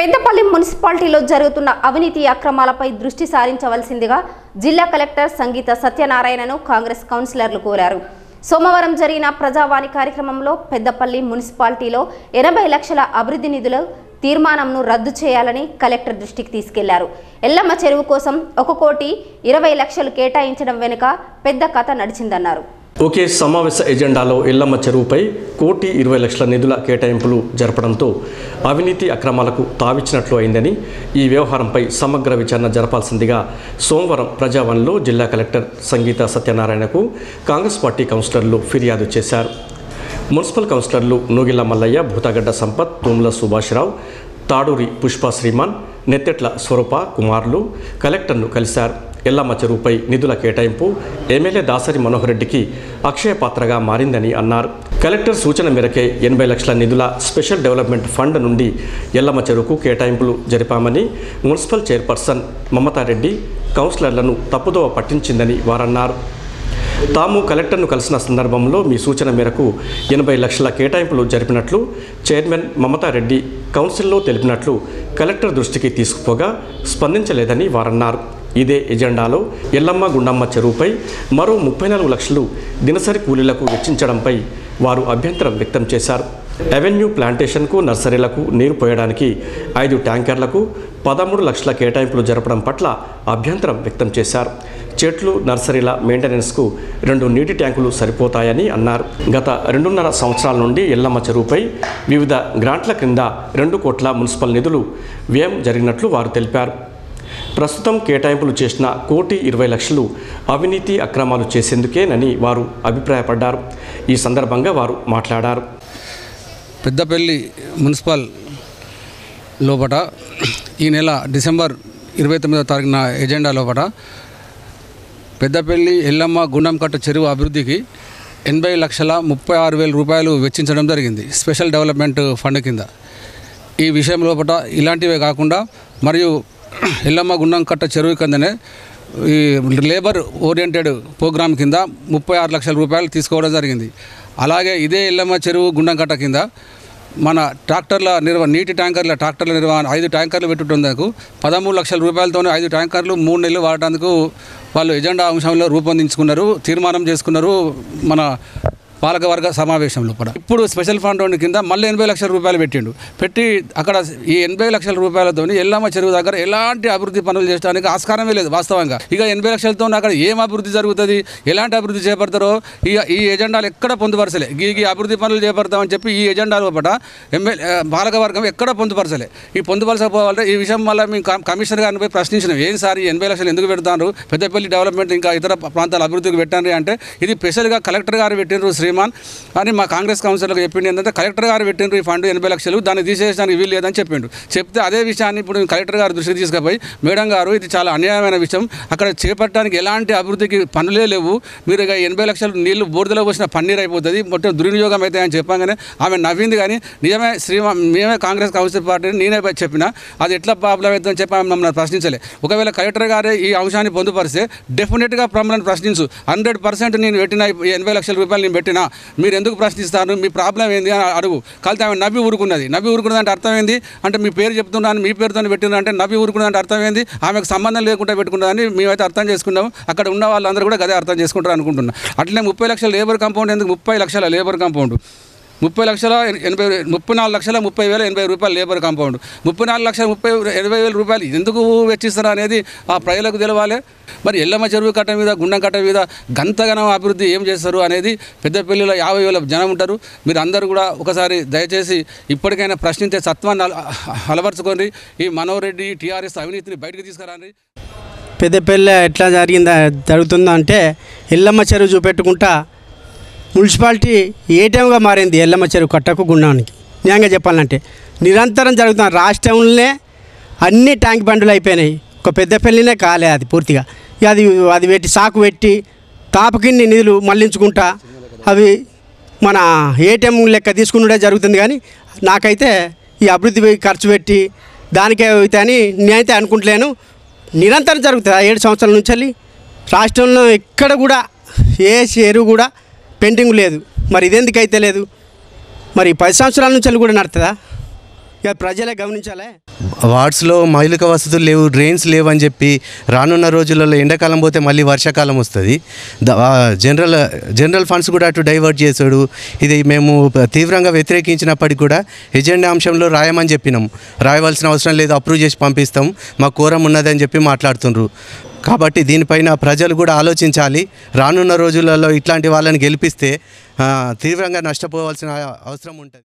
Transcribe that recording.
పెద్దపల్లి మున్సిపాలిటీలో జరుగుతున్న అవినీతి అక్రమాలపై దృష్టి సారించవలసిందిగా జిల్లా కలెక్టర్ సంగీత సత్యనారాయణను కాంగ్రెస్ కౌన్సిలర్లు కోరారు సోమవారం జరిగిన ప్రజావాణి కార్యక్రమంలో పెద్దపల్లి మున్సిపాలిటీలో ఎనభై లక్షల అభివృద్ధి నిధుల తీర్మానంను రద్దు చేయాలని కలెక్టర్ దృష్టికి తీసుకెళ్లారు ఎల్లమ్మ చెరువు కోసం ఒక కోటి ఇరవై లక్షలు కేటాయించడం వెనుక పెద్ద కథ నడిచిందన్నారు ఒకే సమావేశ ఎజెండాలో ఎల్లమ్మ చెరువుపై కోటి ఇరవై లక్షల నిధుల కేటాయింపులు జరపడంతో అవినీతి అక్రమాలకు తావిచ్చినట్లు అయిందని ఈ వ్యవహారంపై సమగ్ర విచారణ జరపాల్సిందిగా సోమవారం ప్రజావన్లో జిల్లా కలెక్టర్ సంగీత సత్యనారాయణకు కాంగ్రెస్ పార్టీ కౌన్సిలర్లు ఫిర్యాదు చేశారు మున్సిపల్ కౌన్సిలర్లు నూగిల్ల మల్లయ్య భూతాగడ్డ సంపత్ తూమ్ల సుభాష్రావు తాడూరి పుష్ప శ్రీమాన్ నెత్తెట్ల స్వరూప కుమార్లు కలెక్టర్ను కలిశారు ఎల్లమ్మ చెరువుపై నిధుల కేటాయింపు ఎమ్మెల్యే దాసరి మనోహర్ రెడ్డికి అక్షయ పాత్రగా మారిందని అన్నారు కలెక్టర్ సూచన మేరకే ఎనభై లక్షల నిధుల స్పెషల్ డెవలప్మెంట్ ఫండ్ నుండి ఎల్లమ్మ చెరువుకు కేటాయింపులు జరిపామని మున్సిపల్ చైర్పర్సన్ మమతారెడ్డి కౌన్సిలర్లను తప్పుదోవ పట్టించిందని వారన్నారు తాము కలెక్టర్ను కలిసిన సందర్భంలో మీ సూచన మేరకు ఎనభై లక్షల కేటాయింపులు జరిపినట్లు చైర్మన్ మమతారెడ్డి కౌన్సిల్లో తెలిపినట్లు కలెక్టర్ దృష్టికి తీసుకుపోగా స్పందించలేదని వారన్నారు ఇదే ఎజెండాలో ఎల్లమ్మ గుండమ్మ చెరువుపై మరో ముప్పై నాలుగు లక్షలు దినసరి కూలీలకు వెచ్చించడంపై వారు అభ్యంతరం వ్యక్తం చేశారు అవెన్యూ ప్లాంటేషన్కు నర్సరీలకు నీరు పోయడానికి ఐదు ట్యాంకర్లకు పదమూడు లక్షల కేటాయింపులు జరపడం పట్ల అభ్యంతరం వ్యక్తం చేశారు చెట్లు నర్సరీల మెయింటెనెన్స్కు రెండు నీటి ట్యాంకులు సరిపోతాయని అన్నారు గత రెండున్నర సంవత్సరాల నుండి ఎల్లమ్మ చెరువుపై వివిధ గ్రాంట్ల క్రింద రెండు కోట్ల మున్సిపల్ నిధులు వ్యయం జరిగినట్లు వారు తెలిపారు ప్రస్తుతం కేటాయింపులు చేసిన కోటి ఇరవై లక్షలు అవినీతి అక్రమాలు చేసేందుకేనని వారు అభిప్రాయపడ్డారు ఈ సందర్భంగా వారు మాట్లాడారు పెద్దపల్లి మున్సిపల్ లోపట ఈ నెల డిసెంబర్ ఇరవై తొమ్మిదో తారీఖున ఎజెండా లోపట పెద్దపల్లి ఎల్లమ్మ గుండంకట్ట చెరువు అభివృద్ధికి ఎనభై లక్షల ముప్పై ఆరు వేల రూపాయలు వెచ్చించడం జరిగింది స్పెషల్ డెవలప్మెంట్ ఫండ్ కింద ఈ విషయం లోపల ఇలాంటివే కాకుండా మరియు ఎల్లమ్మ గుండం కట్ట చెరువు కిందనే ఈ లేబర్ ఓరియంటెడ్ ప్రోగ్రామ్ కింద ముప్పై ఆరు లక్షల రూపాయలు తీసుకోవడం జరిగింది అలాగే ఇదే ఎల్లమ్మ చెరువు గుండం కట్ట కింద మన ట్రాక్టర్ల నిర్వ నీటి ట్యాంకర్ల ట్రాక్టర్ల నిర్వహణ ఐదు ట్యాంకర్లు పెట్టుటందుకు పదమూడు లక్షల రూపాయలతోనే ఐదు ట్యాంకర్లు మూడు నెలలు వాడటానికి వాళ్ళు ఎజెండా అంశంలో రూపొందించుకున్నారు తీర్మానం చేసుకున్నారు మన పాలకవర్గ సమావేశంలో కూడా ఇప్పుడు స్పెషల్ ఫండ్ కింద మళ్ళీ ఎనభై లక్షల రూపాయలు పెట్టిండు పెట్టి అక్కడ ఈ ఎనభై లక్షల రూపాయలతో ఎల్లమ్మ చెరువు దగ్గర ఎలాంటి అభివృద్ధి పనులు చేయడానికి ఆస్కారమే లేదు వాస్తవంగా ఇక ఎనభై లక్షలతో అక్కడ ఏం అభివృద్ధి జరుగుతుంది ఎలాంటి అభివృద్ధి చేపడతారో ఈ ఈ ఎజెండాలు ఎక్కడ పొందుపరచలే ఈ ఈ అభివృద్ధి పనులు చేపడతామని చెప్పి ఈ ఎజెండా లోపల ఎమ్మెల్యే పాలకవర్గం ఎక్కడ పొందుపరచలే ఈ పొందుపరచకపోవాలంటే ఈ విషయం వల్ల మేము కమ్- కమిషనర్ గారిని పోయి ప్రశ్నించినాం ఏం సార్ ఈ ఎనభై లక్షలు ఎందుకు పెడతారు పెద్దపల్లి డెవలప్మెంట్ ఇంకా ఇతర ప్రాంతాల అభివృద్ధికి పెట్టండి అంటే ఇది స్పెషల్గా కలెక్టర్ గారు పెట్టినారు శ్రీమాన్ అని మా కాంగ్రెస్ కౌన్సిలర్కి చెప్పింది ఏంటంటే కలెక్టర్ గారు పెట్టినారు ఈ ఫండ్ ఎనభై లక్షలు దాన్ని తీసేయడానికి వీలు లేదని చెప్పిండు చెప్తే అదే విషయాన్ని ఇప్పుడు కలెక్టర్ గారు దృష్టికి తీసుకుపోయి మేడం గారు ఇది చాలా అన్యాయమైన విషయం అక్కడ చేపట్టడానికి ఎలాంటి అభివృద్ధికి పనులే లేవు మీరు ఇక ఎనభై లక్షలు నీళ్లు బోర్దులో పోసిన పన్నీర్ అయిపోతుంది మొత్తం దుర్వినియోగం అయితే అని చెప్పగానే ఆమె నవ్వింది కానీ నిజమే శ్రీమా మేమే కాంగ్రెస్ కౌన్సిల్ పార్టీ నేనే పోయి చెప్పిన అది ఎట్లా ప్రాబ్లం అవుతుందని చెప్పి ఆమె మమ్మల్ని ప్రశ్నించలే ఒకవేళ కలెక్టర్ గారే ఈ అంశాన్ని పొందుపరిస్తే డెఫినెట్గా మమ్మల్ని ప్రశ్నించు హండ్రెడ్ పర్సెంట్ నేను పెట్టిన ఈ ఎనభై లక్షల రూపాయలు నేను పెట్టినా మీరు ఎందుకు ప్రశ్నిస్తారు మీ ప్రాబ్లం ఏంది అని అడుగు కలితే ఆమె నవ్వి ఊరుకున్నది నవ్వి ఊరుకున్నది అంటే అర్థం ఏంది అంటే మీ పేరు చెప్తున్నాను మీ పేరుతో పెట్టిన అంటే నవ్వి ఊరుకున్నది అంటే అర్థం ఏంది ఆమెకు సంబంధం లేకుండా పెట్టుకున్నదని మేమైతే అర్థం చేసుకున్నాం అక్కడ ఉన్న వాళ్ళందరూ కూడా అదే అర్థం చేసుకుంటారు అనుకుంటున్నాం అట్లనే ముప్పై లక్షల లేబర్ కాంపౌండ్ ఎందుకు ముప్పై లక్షల లేబర్ కాంపౌండ్ ముప్పై లక్షల ఎనభై ముప్పై నాలుగు లక్షల ముప్పై వేల ఎనభై రూపాయలు లేబర్ కాంపౌండ్ ముప్పై నాలుగు లక్షల ముప్పై ఎనభై వేల రూపాయలు ఎందుకు వెచ్చిస్తారు అనేది ఆ ప్రజలకు తెలవాలి మరి ఎల్లమ్మ చెరువు కట్ట మీద గుండం కట్ట మీద గంతగనం అభివృద్ధి ఏం చేస్తారు అనేది పెద్దపల్లిలో యాభై వేల జనం ఉంటారు మీరు అందరూ కూడా ఒకసారి దయచేసి ఇప్పటికైనా ప్రశ్నించే సత్వాన్ని అల- అలవర్చుకొని ఈ మనోహర్ రెడ్డి టీఆర్ఎస్ అవినీతిని బయటకు తీసుకురండి పెద్దపల్లి ఎట్లా జరిగిందా జరుగుతుందో అంటే ఎల్లమ్మ చెరువు చూపెట్టుకుంటా మున్సిపాలిటీ ఏటీఎంగా మారింది ఎల్లమ్మ చెరువు కట్టకు గుండానికి న్యాయంగా చెప్పాలంటే నిరంతరం జరుగుతున్న రాష్ట్రంలోనే అన్ని ట్యాంక్ బండ్లు అయిపోయినాయి ఒక పెద్దపల్లినే కాలే అది పూర్తిగా ఇక అది అది పెట్టి సాకు పెట్టి తాపకిన్ని నిధులు మళ్లించుకుంటా అవి మన ఏటీఎం లెక్క తీసుకున్నదే జరుగుతుంది కానీ నాకైతే ఈ అభివృద్ధి ఖర్చు పెట్టి దానికే అయితే అని నేనైతే అనుకుంటలేను నిరంతరం జరుగుతుంది ఆ ఏడు సంవత్సరాల నుంచి వెళ్ళి రాష్ట్రంలో ఎక్కడ కూడా ఏ చెరువు కూడా పెండింగ్ లేదు మరి ఇదెందుకు అయితే లేదు మరి పది సంవత్సరాల నుంచి వెళ్ళి కూడా నడుతుందా ఇక ప్రజలే గమనించాలే వార్డ్స్లో మౌలిక వసతులు లేవు డ్రైన్స్ లేవు అని చెప్పి రానున్న రోజులలో ఎండాకాలం పోతే మళ్ళీ వర్షాకాలం వస్తుంది ద- ఆ, జనరల్ జనరల్ ఫండ్స్ కూడా అటు డైవర్ట్ చేశాడు ఇది మేము తీవ్రంగా వ్యతిరేకించినప్పటికీ కూడా ఎజెండా అంశంలో రాయమని చెప్పినాం రాయవలసిన అవసరం లేదు అప్రూవ్ చేసి పంపిస్తాం మా కోరం ఉన్నదని చెప్పి మాట్లాడుతుండ్రు కాబట్టి దీనిపైన ప్రజలు కూడా ఆలోచించాలి రానున్న రోజులలో ఇట్లాంటి వాళ్ళని గెలిపిస్తే ఆ, తీవ్రంగా నష్టపోవాల్సిన అవసరం ఉంటుంది